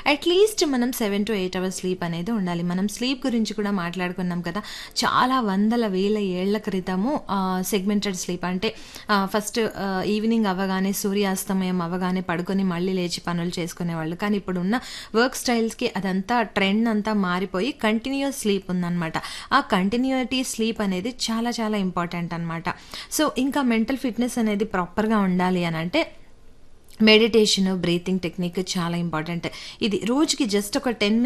at least మనం seven to eight hours sleep అనేది ఉండాలి మనం స్లీప్ గురించి కూడా మాట్లాడుకున్నాం కదా చాలా వందల వేల ఏళ్ల క్రితము సెగ్మెంటెడ్ స్లీప్ అంటే ఫస్ట్ ఈవినింగ్ అవ్వగానే సూర్యాస్తమయం అవ్వగానే పడుకొని మళ్ళీ లేచి పనులు చేసుకునేవాళ్ళు కానీ ఇప్పుడు ఉన్న వర్క్ స్టైల్స్కి అదంతా ట్రెండ్ అంతా మారిపోయి కంటిన్యూస్ స్లీప్ ఉందన్నమాట ఆ కంటిన్యూటీ స్లీప్ అనేది చాలా చాలా ఇంపార్టెంట్ అనమాట సో ఇంకా మెంటల్ ఫిట్నెస్ అనేది ప్రాపర్గా ఉండాలి అని అంటే మెడిటేషన్ బ్రీతింగ్ టెక్నిక్ చాలా ఇంపార్టెంట్ ఇది రోజుకి జస్ట్ ఒక టెన్